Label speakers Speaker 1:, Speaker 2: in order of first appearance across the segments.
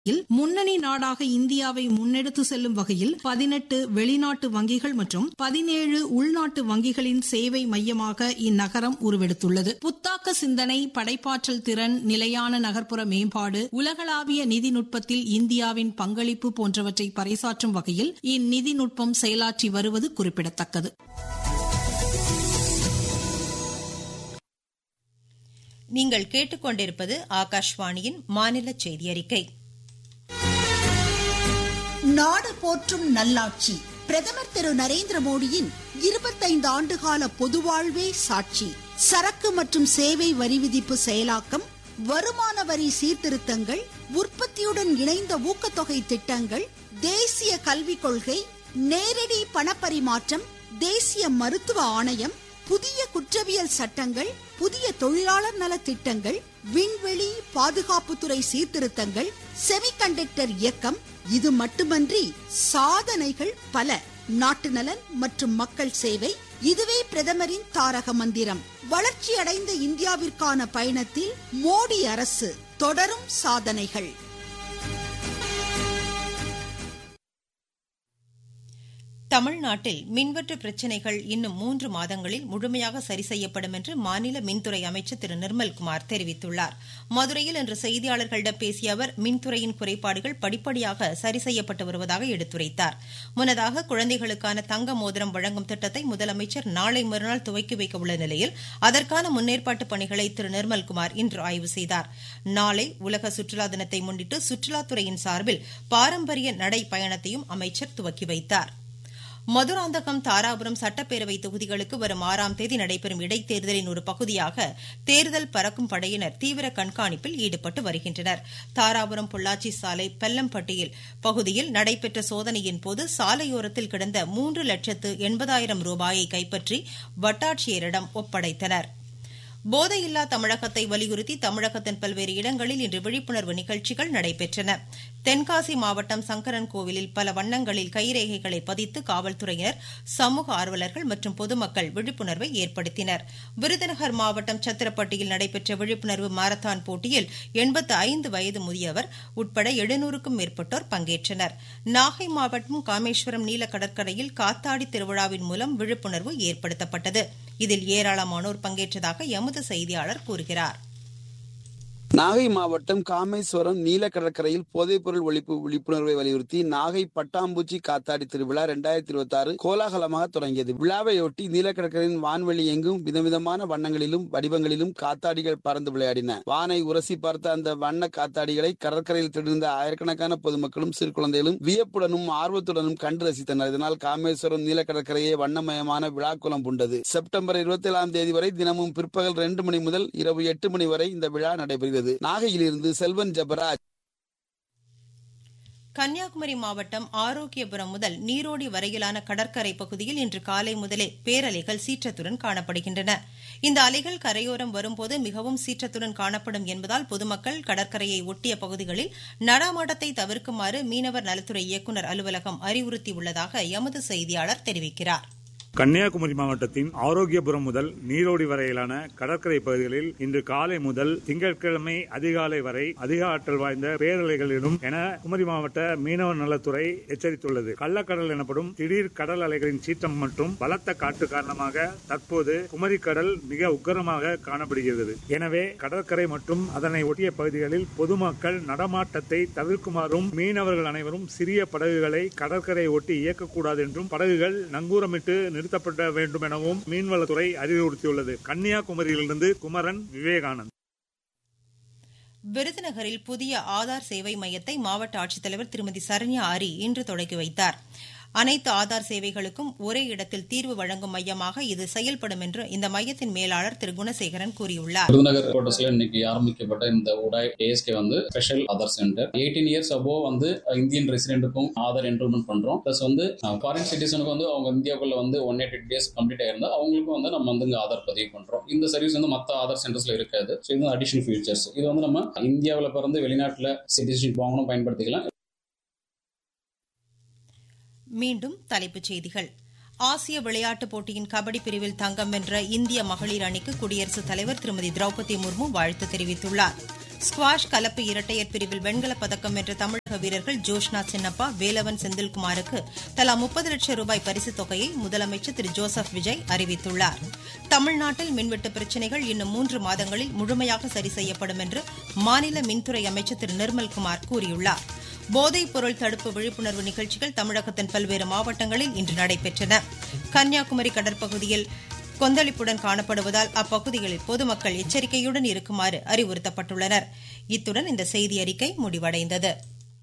Speaker 1: முன்னணி நாடாக இந்தியாவை முன்னெடுத்து செல்லும் வகையில் பதினெட்டு வெளிநாட்டு வங்கிகள் மற்றும் பதினேழு உள்நாட்டு வங்கிகளின் சேவை மையமாக இந்நகரம் உருவெடுத்துள்ளது புத்தாக்க சிந்தனை படைப்பாற்றல் திறன் நிலையான நகர்ப்புற மேம்பாடு உலகளாவிய நிதிநுட்பத்தில் இந்தியாவின் பங்களிப்பு போன்றவற்றை பறைசாற்றும் வகையில் இந்நிதிநுட்பம் செயலாற்றி வருவது குறிப்பிடத்தக்கது
Speaker 2: நீங்கள் கேட்டுக்கொண்டிருப்பது ஆகாஷ்வாணியின் மாநில செய்தி அறிக்கை
Speaker 3: நாடு போற்றும் நல்லாட்சி பிரதமர் திரு நரேந்திர மோடியின் இருபத்தைந்து ஆண்டுகால பொதுவாழ்வே சாட்சி சரக்கு மற்றும் சேவை வரி விதிப்பு செயலாக்கம் வருமான வரி சீர்திருத்தங்கள் உற்பத்தியுடன் இணைந்த ஊக்கத்தொகை திட்டங்கள் தேசிய கல்விக் கொள்கை நேரடி பணப்பரிமாற்றம் தேசிய மருத்துவ ஆணையம் புதிய குற்றவியல் சட்டங்கள் புதிய தொழிலாளர் நல திட்டங்கள் விண்வெளி பாதுகாப்புத்துறை சீர்திருத்தங்கள் செமிகண்டக்டர் இயக்கம் இது மட்டுமன்றி சாதனைகள் பல நாட்டு நலன் மற்றும் மக்கள் சேவை இதுவே பிரதமரின் தாரக மந்திரம் வளர்ச்சி அடைந்த இந்தியாவிற்கான பயணத்தில் மோடி அரசு தொடரும் சாதனைகள்
Speaker 2: தமிழ்நாட்டில் மின்வெட்டு பிரச்சினைகள் இன்னும் மூன்று மாதங்களில் முழுமையாக சரி செய்யப்படும் என்று மாநில மின்துறை அமைச்சர் திரு நிர்மல்குமார் தெரிவித்துள்ளார் மதுரையில் இன்று செய்தியாளர்களிடம் பேசிய அவர் மின்துறையின் குறைபாடுகள் படிப்படியாக சரி செய்யப்பட்டு வருவதாக எடுத்துரைத்தார் முன்னதாக குழந்தைகளுக்கான தங்க மோதிரம் வழங்கும் திட்டத்தை முதலமைச்சர் நாளை மறுநாள் துவக்கி வைக்க உள்ள நிலையில் அதற்கான முன்னேற்பாட்டு பணிகளை திரு நிர்மல்குமார் இன்று ஆய்வு செய்தார் நாளை உலக சுற்றுலா தினத்தை முன்னிட்டு சுற்றுலாத்துறையின் சார்பில் பாரம்பரிய நடை பயணத்தையும் அமைச்சர் துவக்கி வைத்தார் மதுராந்தகம் தாராபுரம் சட்டப்பேரவை தொகுதிகளுக்கு வரும் ஆறாம் தேதி நடைபெறும் இடைத்தேர்தலின் ஒரு பகுதியாக தேர்தல் பறக்கும் படையினர் தீவிர கண்காணிப்பில் ஈடுபட்டு வருகின்றனர் தாராபுரம் பொள்ளாச்சி சாலை பெல்லம்பட்டியில் பகுதியில் நடைபெற்ற சோதனையின் போது சாலையோரத்தில் கிடந்த மூன்று லட்சத்து எண்பதாயிரம் ரூபாயை கைப்பற்றி வட்டாட்சியரிடம் ஒப்படைத்தனா் போதையில்லா தமிழகத்தை வலியுறுத்தி தமிழகத்தின் பல்வேறு இடங்களில் இன்று விழிப்புணர்வு நிகழ்ச்சிகள் நடைபெற்றன தென்காசி மாவட்டம் சங்கரன் கோவிலில் பல வண்ணங்களில் கைரேகைகளை பதித்து காவல்துறையினர் சமூக ஆர்வலர்கள் மற்றும் பொதுமக்கள் விழிப்புணர்வை ஏற்படுத்தினர் விருதுநகர் மாவட்டம் சத்திரப்பட்டியில் நடைபெற்ற விழிப்புணர்வு மாரத்தான் போட்டியில் எண்பத்து ஐந்து வயது முதியவர் உட்பட எழுநூறுக்கும் மேற்பட்டோர் பங்கேற்றனர் நாகை மாவட்டம் காமேஸ்வரம் நீல கடற்கரையில் காத்தாடி திருவிழாவின் மூலம் விழிப்புணர்வு ஏற்படுத்தப்பட்டது இதில் ஏராளமானோர் பங்கேற்றதாக எமது செய்தியாளர் கூறுகிறார்
Speaker 4: நாகை மாவட்டம் காமேஸ்வரம் நீல கடற்கரையில் போதைப்பொருள் ஒழிப்பு விழிப்புணர்வை வலியுறுத்தி நாகை பட்டாம்பூச்சி காத்தாடி திருவிழா இரண்டாயிரத்தி இருபத்தி ஆறு கோலாகலமாக தொடங்கியது விழாவையொட்டி நீல கடற்கரையின் வான்வெளி எங்கும் விதவிதமான வண்ணங்களிலும் வடிவங்களிலும் காத்தாடிகள் பறந்து விளையாடின வானை உரசி பார்த்த அந்த வண்ண காத்தாடிகளை கடற்கரையில் திடர்ந்த ஆயிரக்கணக்கான பொதுமக்களும் சிறு குழந்தைகளும் வியப்புடனும் ஆர்வத்துடனும் கண்டு ரசித்தனர் இதனால் காமேஸ்வரம் நீல கடற்கரையே வண்ணமயமான விழாக்குளம் பூண்டது செப்டம்பர் இருபத்தி ஏழாம் தேதி வரை தினமும் பிற்பகல் இரண்டு மணி முதல் இரவு எட்டு மணி வரை இந்த விழா நடைபெறுகிறது வருகிறது நாகையிலிருந்து செல்வன் ஜபராஜ்
Speaker 2: கன்னியாகுமரி மாவட்டம் ஆரோக்கியபுரம் முதல் நீரோடி வரையிலான கடற்கரை பகுதியில் இன்று காலை முதலே பேரலைகள் சீற்றத்துடன் காணப்படுகின்றன இந்த அலைகள் கரையோரம் வரும்போது மிகவும் சீற்றத்துடன் காணப்படும் என்பதால் பொதுமக்கள் கடற்கரையை ஒட்டிய பகுதிகளில் நடமாட்டத்தை தவிர்க்குமாறு மீனவர் நலத்துறை இயக்குநர் அலுவலகம் அறிவுறுத்தியுள்ளதாக எமது செய்தியாளர் தெரிவிக்கிறார்
Speaker 5: கன்னியாகுமரி மாவட்டத்தின் ஆரோக்கியபுரம் முதல் நீரோடி வரையிலான கடற்கரை பகுதிகளில் இன்று காலை முதல் திங்கட்கிழமை அதிகாலை வரை அதிக ஆற்றல் வாய்ந்த பேரலைகளிலும் என குமரி மாவட்ட மீனவ நலத்துறை எச்சரித்துள்ளது கள்ளக்கடல் எனப்படும் திடீர் கடல் அலைகளின் சீற்றம் மற்றும் பலத்த காற்று காரணமாக தற்போது குமரி கடல் மிக உக்கரமாக காணப்படுகிறது எனவே கடற்கரை மற்றும் அதனை ஒட்டிய பகுதிகளில் பொதுமக்கள் நடமாட்டத்தை தவிர்க்குமாறும் மீனவர்கள் அனைவரும் சிறிய படகுகளை கடற்கரை ஒட்டி இயக்கக்கூடாது என்றும் படகுகள் நங்கூரமிட்டு நிறுத்தப்பட வேண்டும் எனவும் மீன்வளத்துறை அறிவுறுத்தியுள்ளது கன்னியாகுமரியிலிருந்து குமரன் விவேகானந்த்
Speaker 2: விருதுநகரில் புதிய ஆதார் சேவை மையத்தை மாவட்ட ஆட்சித்தலைவர் திருமதி சரண்யா ஆரி இன்று தொடங்கி வைத்தார் அனைத்து ஆதார் சேவைகளுக்கும் ஒரே இடத்தில் தீர்வு வழங்கும் மையமாக இது செயல்படும் என்று இந்த மையத்தின் மேலாளர் திரு குணசேகரன் கூறியுள்ளார்
Speaker 6: விருதுநகர் கோட்டஸ்ல இன்னைக்கு ஆரம்பிக்கப்பட்ட இந்த உடாய் ஏஎஸ்கே வந்து special Aadhaar center eighteen years above வந்து இந்தியன் ரெசிடென்ட்டுக்கும் ஆதார் என்ரோல்மெண்ட் பண்றோம் பிளஸ் வந்து ஃபாரின் சிட்டிசனுக்கு வந்து அவங்க இந்தியாவுக்குள்ள வந்து ஒன் எயிட்டி டேஸ் கம்ப்ளீட் ஆயிருந்தா அவங்களுக்கும் வந்து நம்ம வந்து இங்க ஆதார் பதிவு பண்றோம் இந்த சர்வீஸ் வந்து மத்த ஆதார் சென்டர்ஸ்ல இருக்காது ஸோ இது அடிஷனல் ஃபீச்சர்ஸ் இது வந்து நம்ம இந்தியாவில் பிறந்து வெளிநாட்டுல சிட்டிசன்ஷிப் வாங்கணும் பயன்படுத்திக்கலாம்
Speaker 2: மீண்டும் தலைப்புச் செய்திகள் ஆசிய விளையாட்டுப் போட்டியின் கபடி பிரிவில் தங்கம் வென்ற இந்திய மகளிர் அணிக்கு குடியரசுத் தலைவர் திருமதி திரௌபதி முர்மு வாழ்த்து தெரிவித்துள்ளார் ஸ்குவாஷ் கலப்பு இரட்டையர் பிரிவில் வெண்கலப் பதக்கம் வென்ற தமிழக வீரர்கள் ஜோஷ்னா சின்னப்பா வேலவன் செந்தில்குமாருக்கு தலா முப்பது லட்சம் ரூபாய் பரிசுத் தொகையை முதலமைச்சர் திரு ஜோசப் விஜய் அறிவித்துள்ளார் தமிழ்நாட்டில் மின்வெட்டு பிரச்சினைகள் இன்னும் மூன்று மாதங்களில் முழுமையாக சரி செய்யப்படும் என்று மாநில மின்துறை அமைச்சர் திரு நிர்மல்குமார் கூறியுள்ளார் போதைப் பொருள் தடுப்பு விழிப்புணர்வு நிகழ்ச்சிகள் தமிழகத்தின் பல்வேறு மாவட்டங்களில் இன்று நடைபெற்றன கன்னியாகுமரி கடற்பகுதியில் கொந்தளிப்புடன் காணப்படுவதால் அப்பகுதிகளில் பொதுமக்கள் எச்சரிக்கையுடன் இருக்குமாறு அறிவுறுத்தப்பட்டுள்ளனர் இத்துடன் இந்த செய்தி அறிக்கை முடிவடைந்தது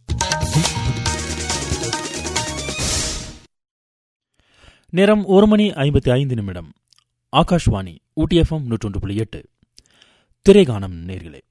Speaker 7: நேரம் ஒரு மணி ஐம்பத்தி ஐந்து நிமிடம் ஆகாஷ்வாணி ஊட்டி எஃப்எம் நூற்றொன்று புள்ளி எட்டு திரைகானம் நேர்களே